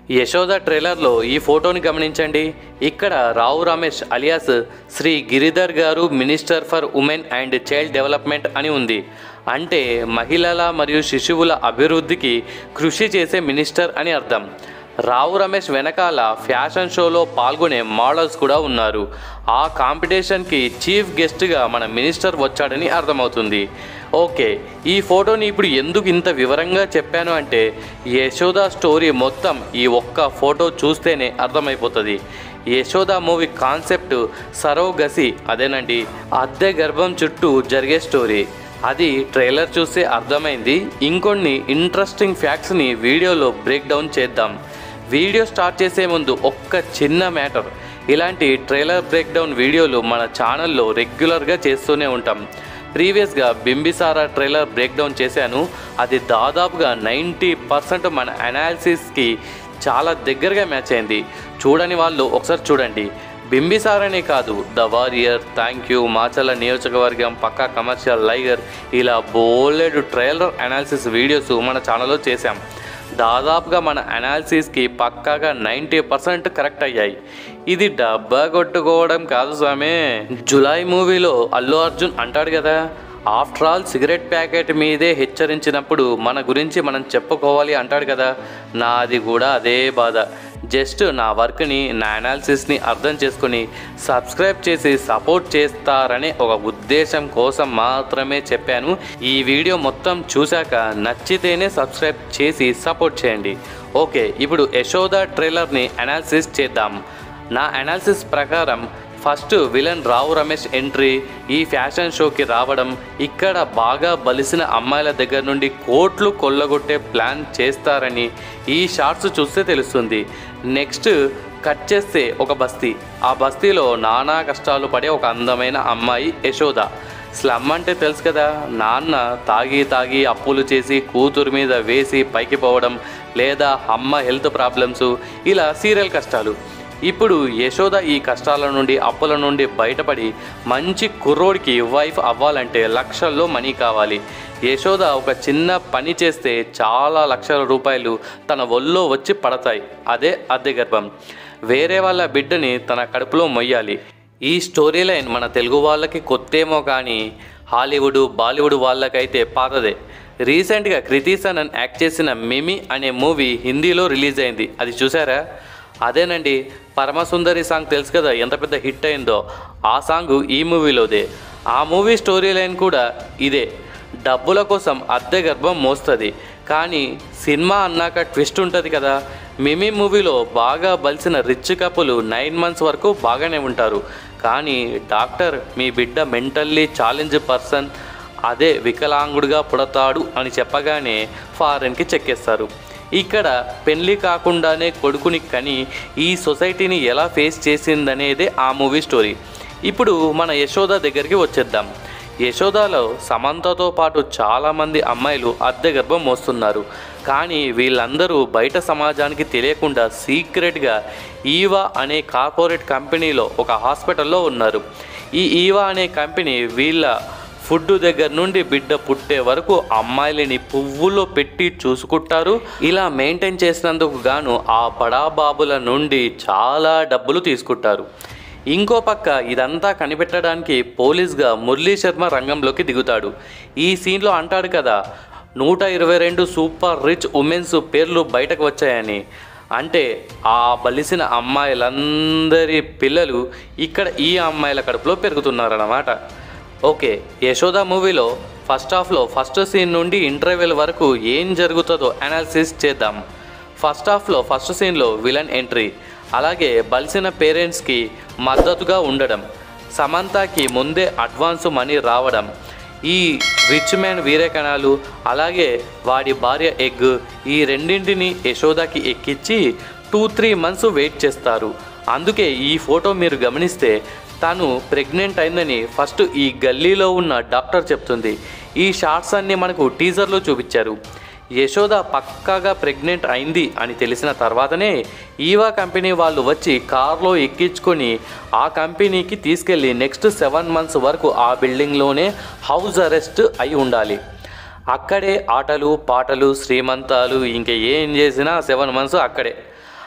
యశోద ట్రైలర్లో ఈ ఫోటోని గమనించండి ఇక్కడ రావు రమేష్ అలియాస్ శ్రీ గిరిధర్ గారు minister for women and child development అని ఉంది అంటే మహిళల మరియు శిశువుల అభివృద్ధికి కృషి చేసే మినిస్టర్ అని అర్థం రావు రమేష్ వెనకాల ఫ్యాషన్ షోలో పాల్గొనే మోడల్స్ కూడా ఉన్నారు ఆ కాంపిటీషన్కి చీఫ్ గెస్ట్గా మన మినిస్టర్ వచ్చాడని అర్థమవుతుంది ఓకే ఈ ఫోటోని ఇప్పుడు ఎందుకు ఇంత వివరంగా చెప్పాను అంటే యశోద స్టోరీ మొత్తం ఈ ఒక్క ఫోటో చూస్తేనే అర్థమైపోతుంది యశోద మూవీ కాన్సెప్ట్ సరోగసి అదేనండి అద్దె గర్భం చుట్టూ జరిగే స్టోరీ అది ట్రైలర్ చూస్తే అర్థమైంది ఇంకొన్ని ఇంట్రెస్టింగ్ ఫ్యాక్ట్స్ని వీడియోలో బ్రేక్ డౌన్ చేద్దాం వీడియో స్టార్ట్ చేసే ముందు ఒక్క చిన్న మ్యాటర్ ఇలాంటి ట్రైలర్ బ్రేక్ డౌన్ వీడియోలు మన ఛానల్లో రెగ్యులర్గా చేస్తూనే ఉంటాం ప్రీవియస్గా బింబిసారా ట్రైలర్ బ్రేక్ డౌన్ చేశాను అది దాదాపుగా నైంటీ పర్సెంట్ మన అనాలిసిస్కి చాలా దగ్గరగా మ్యాచ్ అయింది చూడని వాళ్ళు ఒకసారి చూడండి బింబిసారనే కాదు the warrior thank you Macherla Niyojakavargam Pakka commercial లైగర్ ఇలా బోలెడు ట్రైలర్ అనాలిసిస్ వీడియోస్ మన ఛానల్లో చేశాం దాదాపుగా మన అనాలిసిస్కి పక్కాగా నైంటీ పర్సెంట్ కరెక్ట్ అయ్యాయి ఇది డబ్బా కొట్టుకోవడం కాదు స్వామి జులై మూవీలో అల్లు అర్జున్ అంటాడు కదా ఆఫ్టర్ ఆల్ సిగరెట్ ప్యాకెట్ మీదే హెచ్చరించినప్పుడు మన గురించి మనం చెప్పుకోవాలి అంటాడు కదా నాది కూడా అదే బాధ జస్ట్ నా వర్క్ని నా అనాలిసిస్ని అర్థం చేసుకొని సబ్స్క్రైబ్ చేసి సపోర్ట్ చేస్తారనే ఒక ఉద్దేశం కోసం మాత్రమే చెప్పాను ఈ వీడియో మొత్తం చూశాక నచ్చితేనే సబ్స్క్రైబ్ చేసి సపోర్ట్ చేయండి ఓకే ఇప్పుడు యశోద ట్రైలర్ని అనాలిసిస్ చేద్దాం నా అనాలిసిస్ ప్రకారం first villain Rao Ramesh entry ఈ ఫ్యాషన్ షోకి రావడం ఇక్కడ బాగా బలిసిన అమ్మాయిల దగ్గర నుండి కోట్లు కొల్లగొట్టే ప్లాన్ చేస్తారని ఈ షార్ట్స్ చూస్తే తెలుస్తుంది నెక్స్ట్ కట్ చేస్తే ఒక బస్తీ ఆ బస్తీలో నానా కష్టాలు పడే ఒక అందమైన అమ్మాయి యశోద స్లమ్ అంటే తెలుసు కదా నాన్న తాగి తాగి అప్పులు చేసి కూతురు మీద వేసి పైకి పోవడం లేదా అమ్మ హెల్త్ ప్రాబ్లమ్స్ ఇలా సీరియల్ కష్టాలు ఇప్పుడు యశోద ఈ కష్టాల నుండి అప్పుల నుండి బయటపడి మంచి కుర్రోడికి వైఫ్ అవ్వాలంటే లక్షల్లో మనీ కావాలి యశోద ఒక చిన్న పని చేస్తే చాలా లక్షల రూపాయలు తన ఒళ్ళో వచ్చి పడతాయి అదే అద్దె గర్భం వేరే వాళ్ళ బిడ్డని తన కడుపులో మొయ్యాలి ఈ స్టోరీ లైన్ మన తెలుగు వాళ్ళకి కొత్తేమో కానీ హాలీవుడ్ బాలీవుడ్ వాళ్ళకైతే పాతదే రీసెంట్గా కృతి సనన్ యాక్ట్ చేసిన మిమి అనే మూవీ హిందీలో రిలీజ్ అయింది అది చూసారా అదేనండి పరమసుందరి సాంగ్ తెలుసు కదా ఎంత పెద్ద హిట్ అయిందో ఆ సాంగ్ ఈ మూవీలోదే ఆ మూవీ స్టోరీ లైన్ కూడా ఇదే డబ్బుల కోసం అద్దె గర్భం మోస్తుంది కానీ సినిమా అన్నాక ట్విస్ట్ ఉంటుంది కదా మిమి మూవీలో బాగా బలిసిన రిచ్ కపులు నైన్ మంత్స్ వరకు బాగానే ఉంటారు కానీ డాక్టర్ మీ బిడ్డ మెంటల్లీ ఛాలెంజ్ పర్సన్ అదే వికలాంగుడిగా పుడతాడు అని చెప్పగానే ఫారెన్కి చెక్కేస్తారు ఇక్కడ పెళ్లి కాకుండానే కొడుకుని కని ఈ సొసైటీని ఎలా ఫేస్ చేసిందనేదే ఆ మూవీ స్టోరీ ఇప్పుడు మన యశోద దగ్గరికి వచ్చేద్దాం యశోదాలో సమంతతో పాటు చాలామంది అమ్మాయిలు అద్దె గర్భం మోస్తున్నారు కానీ వీళ్ళందరూ బయట సమాజానికి తెలియకుండా సీక్రెట్గా ఈవా అనే కార్పొరేట్ కంపెనీలో ఒక హాస్పిటల్లో ఉన్నారు ఈ ఈవా అనే కంపెనీ వీళ్ళ ఫుడ్ దగ్గర నుండి బిడ్డ పుట్టే వరకు అమ్మాయిలని పువ్వులో పెట్టి చూసుకుంటారు ఇలా మెయింటైన్ చేసినందుకు గాను ఆ బడాబాబుల నుండి చాలా డబ్బులు తీసుకుంటారు ఇంకో పక్క ఇదంతా కనిపెట్టడానికి పోలీస్గా మురళీ శర్మ రంగంలోకి దిగుతాడు ఈ సీన్లో అంటాడు కదా నూట ఇరవై రెండు సూపర్ రిచ్ ఉమెన్స్ పేర్లు బయటకు వచ్చాయని అంటే ఆ బలిసిన అమ్మాయిలందరి పిల్లలు ఇక్కడ ఈ అమ్మాయిల కడుపులో పెరుగుతున్నారన్నమాట ఓకే యశోద మూవీలో ఫస్ట్ హాఫ్లో ఫస్ట్ సీన్ నుండి ఇంటర్వెల్ వరకు ఏం జరుగుతుందో అనాలిసిస్ చేద్దాం ఫస్ట్ హాఫ్లో ఫస్ట్ సీన్లో విలన్ ఎంట్రీ అలాగే బలిసిన పేరెంట్స్కి మద్దతుగా ఉండడం సమంతకి ముందే అడ్వాన్స్ మనీ రావడం ఈ రిచ్ మ్యాన్ వీరేకణాలు అలాగే వాడి భార్య ఎగ్ ఈ రెండింటిని యశోదకి ఎక్కించి టూ త్రీ మంత్స్ వెయిట్ చేస్తారు అందుకే ఈ ఫోటో మీరు గమనిస్తే తాను ప్రెగ్నెంట్ అయిందని ఫస్ట్ ఈ గల్లీలో ఉన్న డాక్టర్ చెప్తుంది ఈ షార్ట్స్ అన్నీ మనకు టీజర్లో చూపించారు యశోద పక్కాగా ప్రెగ్నెంట్ అయింది అని తెలిసిన తర్వాతనే ఈవా కంపెనీ వాళ్ళు వచ్చి కార్లో ఎక్కించుకొని ఆ కంపెనీకి తీసుకెళ్ళి నెక్స్ట్ సెవెన్ మంత్స్ వరకు ఆ బిల్డింగ్లోనే హౌస్ అరెస్ట్ అయి ఉండాలి అక్కడే ఆటలు పాటలు శ్రీమంతాలు ఇంకా ఏం చేసినా సెవెన్ మంత్స్ అక్కడే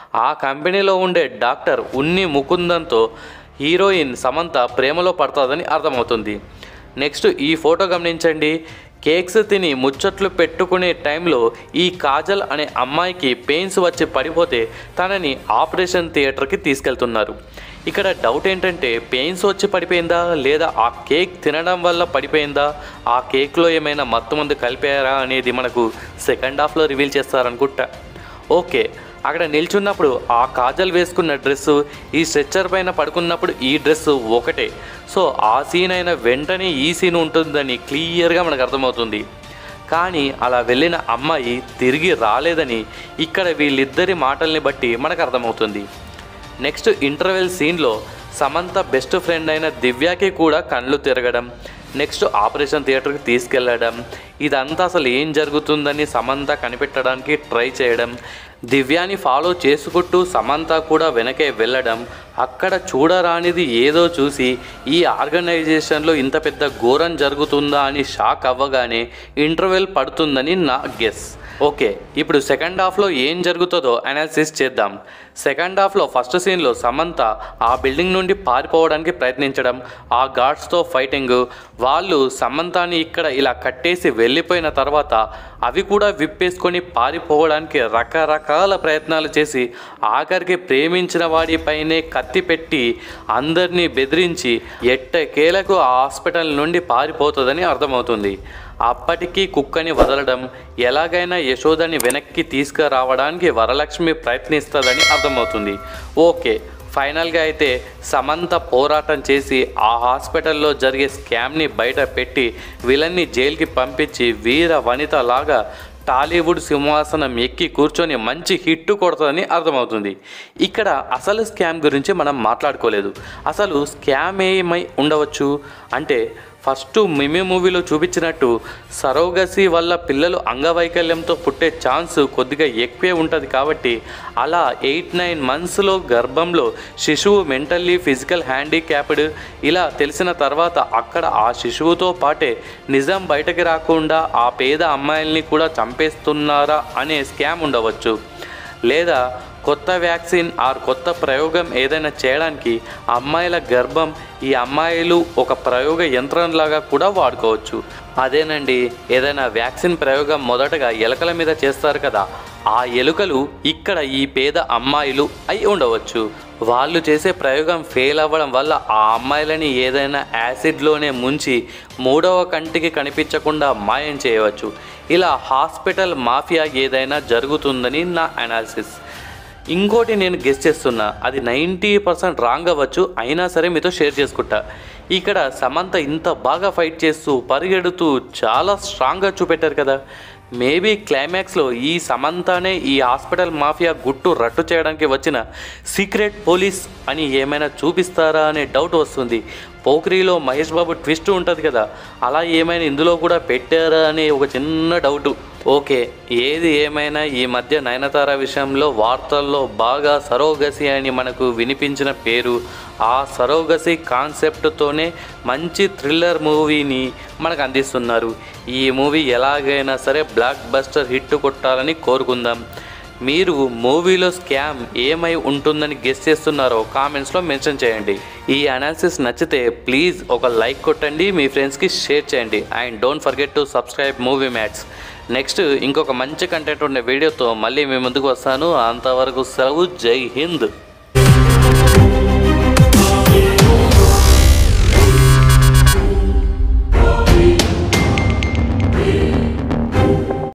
ఆ కంపెనీలో ఉండే డాక్టర్ ఉన్ని ముకుందంతో హీరోయిన్ సమంత ప్రేమలో పడుతుందని అర్థమవుతుంది నెక్స్ట్ ఈ ఫోటో గమనించండి కేక్స్ తిని ముచ్చట్లు పెట్టుకునే టైంలో ఈ కాజల్ అనే అమ్మాయికి పెయిన్స్ వచ్చి పడిపోతే తనని ఆపరేషన్ థియేటర్కి తీసుకెళ్తున్నారు ఇక్కడ డౌట్ ఏంటంటే పెయిన్స్ వచ్చి పడిపోయిందా లేదా ఆ కేక్ తినడం వల్ల పడిపోయిందా ఆ కేక్లో ఏమైనా మత్తు మందు కలిపారా అనేది మనకు సెకండ్ హాఫ్లో రివీల్ చేస్తారనుకుంటా ఓకే అక్కడ నిల్చున్నప్పుడు ఆ కాజల్ వేసుకున్న డ్రెస్సు ఈ స్ట్రెచ్చర్ పైన పడుకున్నప్పుడు ఈ డ్రెస్సు ఒకటే సో ఆ సీన్ అయిన వెంటనే ఈ సీన్ ఉంటుందని క్లియర్గా మనకు అర్థమవుతుంది కానీ అలా వెళ్ళిన అమ్మాయి తిరిగి రాలేదని ఇక్కడ వీళ్ళిద్దరి మాటల్ని బట్టి మనకు అర్థమవుతుంది నెక్స్ట్ ఇంటర్వెల్ సీన్లో సమంత బెస్ట్ ఫ్రెండ్ అయిన దివ్యాకి కూడా కళ్ళు తిరగడం నెక్స్ట్ ఆపరేషన్ థియేటర్కి తీసుకెళ్ళడం ఇదంతా అసలు ఏం జరుగుతుందని సమంత కనిపెట్టడానికి ట్రై చేయడం దివ్యాని ఫాలో చేసుకుంటూ సమంత కూడా వెనకే వెళ్ళడం అక్కడ చూడరానిది ఏదో చూసి ఈ ఆర్గనైజేషన్లో ఇంత పెద్ద ఘోరం జరుగుతుందా అని షాక్ అవ్వగానే ఇంటర్వెల్ పడుతుందని నా గెస్ ఓకే ఇప్పుడు సెకండ్ హాఫ్లో ఏం జరుగుతుందో అనాలిసిస్ చేద్దాం సెకండ్ హాఫ్లో ఫస్ట్ సీన్లో సమంత ఆ బిల్డింగ్ నుండి పారిపోవడానికి ప్రయత్నించడం ఆ గార్డ్స్తో ఫైటింగ్ వాళ్ళు సమంతాని ఇక్కడ ఇలా కట్టేసి వెళ్ళిపోయిన తర్వాత అవి కూడా విప్పేసుకొని పారిపోవడానికి రకరకాల ప్రయత్నాలు చేసి ఆఖరికి ప్రేమించిన వాడిపైనే కత్తి పెట్టి అందరినీ బెదిరించి ఎట్టకేలకు ఆ హాస్పిటల్ నుండి పారిపోతుందని అర్థమవుతుంది అప్పటికీ కుక్కని వదలడం ఎలాగైనా యశోదని వెనక్కి తీసుకురావడానికి వరలక్ష్మి ప్రయత్నిస్తుందని అర్థమవుతుంది ఓకే ఫైనల్గా అయితే సమంత పోరాటం చేసి ఆ హాస్పిటల్లో జరిగే స్కామ్ని బయట పెట్టి విలన్ని జైలుకి పంపించి వీర వనిత లాగా టాలీవుడ్ సింహాసనం ఎక్కి కూర్చొని మంచి హిట్ కొడుతుందని అర్థమవుతుంది ఇక్కడ అసలు స్కామ్ గురించి మనం మాట్లాడుకోలేదు అసలు స్కామ్ ఏమై ఉండవచ్చు అంటే ఫస్ట్ మిమి మూవీలో చూపించినట్టు సరోగసి వల్ల పిల్లలు అంగవైకల్యంతో పుట్టే ఛాన్స్ కొద్దిగా ఎక్కువే ఉంటుంది కాబట్టి అలా ఎయిట్ నైన్ మంత్స్లో గర్భంలో శిశువు మెంటల్లీ ఫిజికల్ హ్యాండిక్యాప్డ్ ఇలా తెలిసిన తర్వాత అక్కడ ఆ శిశువుతో పాటే నిజం బయటకి రాకుండా ఆ పేద అమ్మాయిల్ని కూడా చంపేస్తున్నారా అనే స్కామ్ ఉండవచ్చు లేదా కొత్త వ్యాక్సిన్ ఆర్ కొత్త ప్రయోగం ఏదైనా చేయడానికి అమ్మాయిల గర్భం ఈ అమ్మాయిలు ఒక ప్రయోగ యంత్రంలాగా కూడా వాడుకోవచ్చు అదేనండి ఏదైనా వ్యాక్సిన్ ప్రయోగం మొదటగా ఎలుకల మీద చేస్తారు కదా ఆ ఎలుకలు ఇక్కడ ఈ పేద అమ్మాయిలు అయి ఉండవచ్చు వాళ్ళు చేసే ప్రయోగం ఫెయిల్ అవ్వడం వల్ల ఆ అమ్మాయిలని ఏదైనా యాసిడ్లోనే ముంచి మూడవ కంటికి కనిపించకుండా మాయం చేయవచ్చు ఇలా హాస్పిటల్ మాఫియా ఏదైనా జరుగుతుందని నా అనాలిసిస్ ఇంకోటి నేను గెస్ చేస్తున్నా అది నైంటీ పర్సెంట్ రాంగ్ అవ్వచ్చు అయినా సరే మీతో షేర్ చేసుకుంటా ఇక్కడ సమంత ఇంత బాగా ఫైట్ చేస్తూ పరిగెడుతూ చాలా స్ట్రాంగ్గా చూపెట్టారు కదా మేబీ క్లైమాక్స్లో ఈ సమంతనే ఈ హాస్పిటల్ మాఫియా గుట్టు రట్టు చేయడానికి వచ్చిన సీక్రెట్ పోలీస్ అని ఏమైనా చూపిస్తారా అనే డౌట్ వస్తుంది పోక్రీలో మహేష్ బాబు ట్విస్ట్ ఉంటుంది కదా అలా ఏమైనా ఇందులో కూడా పెట్టారా అనే ఒక చిన్న డౌటు ఓకే ఏది ఏమైనా ఈ మధ్య నయనతార విషయంలో వార్తల్లో బాగా సరోగసి అని మనకు వినిపించిన పేరు ఆ సరోగసి కాన్సెప్ట్తోనే మంచి థ్రిల్లర్ మూవీని మనకు అందిస్తున్నారు ఈ మూవీ ఎలాగైనా సరే బ్లాక్ బస్టర్ హిట్ కొట్టాలని కోరుకుందాం మీరు మూవీలో స్కామ్ ఏమై ఉంటుందని గెస్ చేస్తున్నారో కామెంట్స్లో మెన్షన్ చేయండి ఈ అనాలిసిస్ నచ్చితే ప్లీజ్ ఒక లైక్ కొట్టండి మీ ఫ్రెండ్స్కి షేర్ చేయండి and don't forget to subscribe movie matters next ఇంకొక మంచి కంటెంట్ ఉన్న వీడియోతో మళ్ళీ మీ ముందుకు వస్తాను అంతవరకు సెలవు జై హింద్